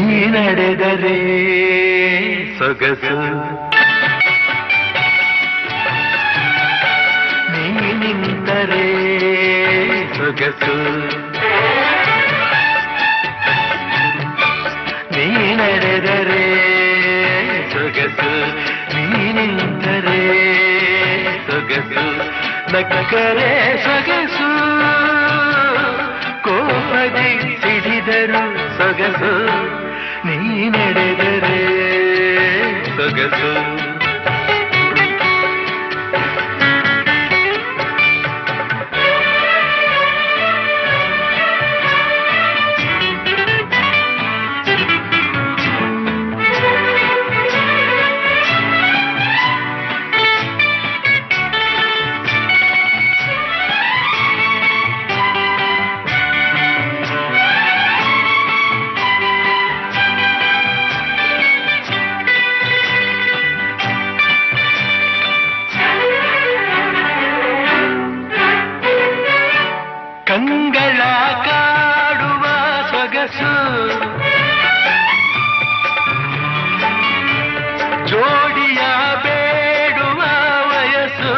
ನೀ ನಡೆದರೆ ಸೊಗಸು ನೀ ನಿಂತರೆ ಸೊಗಸು ನೀ ನಡೆದರೆ ಸೊಗಸು ನೀ ನಿಂತರೆ ಸೊಗಸು ನಕ್ಕರೆ ಸೊಗಸು ಕೋಪದಿ ಸಿಡಿದರು ಸೊಗಸು ನೀ ನಡೆದರೆ ಸೊಗಸು ಕಂಗಳ ಕಾಡುವ ಸೊಗಸು ಜೋಡಿಯ ಬೇಡುವ ವಯಸ್ಸು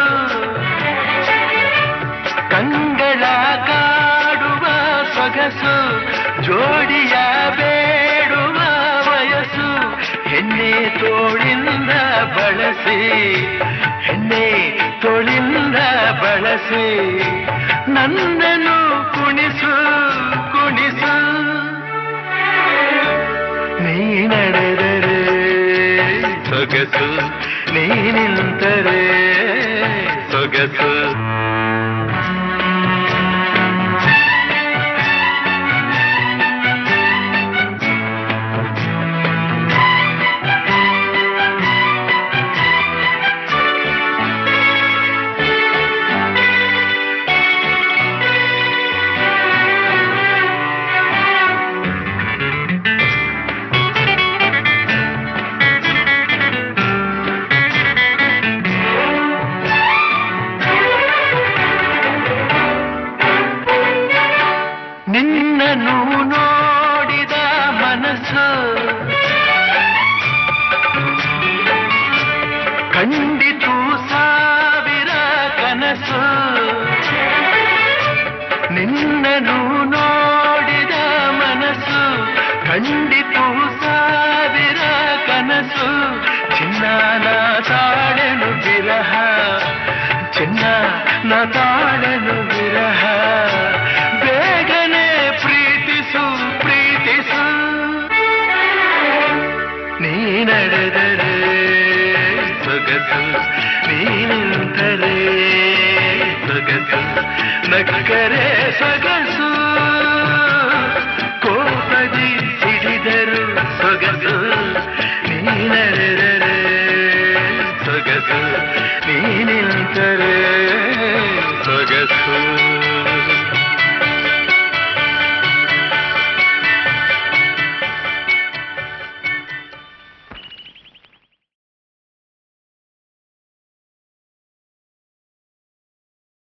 ಕಂಗಳ ಕಾಡುವ ಸೊಗಸು ಜೋಡಿಯ ಬೇಡುವ ವಯಸ್ಸು ಹೆಣ್ಣೆ ತೋಳಿಂದ ಬಳಸಿ ಹೆಣ್ಣೆ ತೋಳಿಂದ ಬಳಸಿ ನನ್ನನ್ನು ಕುಣಿಸು ಕುಣಿಸು ನೀ ನಡೆದರೆ ಸೊಗಸು ನೀ ನಿಂತರೆ ಸೊಗಸು ನಿನ್ನನ್ನು ನೋಡಿದ ಮನಸ್ಸು ಕಂಡಿತು ಸಾವಿರ ಕನಸು ನಿನ್ನನ್ನು ನೋಡಿದ ಮನಸ್ಸು ಕಂಡಿತು ಸಾವಿರ ಕನಸು ಚಿನ್ನಾನ ತಾಳನು ವಿರಹ ಚಿನ್ನ ನ ತಾಳನು ವಿರಹ ಬೇಗನೆ ಪ್ರೀತಿಸು ಪ್ರೀತಿಸು ನೀ ನಡೆದರೆ ಸೊಗಸು ನೀ ನಿಂತರೆ ಸೊಗಸು ನಕ್ಕರೆ ಸೊಗಸು ಕೋಪದಿ ಸಿಡಿದರು ಸೊಗಸು ನೀ ನಡೆದರೆ ಸೊಗಸು ನೀ ನಿಂತರೆ ಸೊಗಸು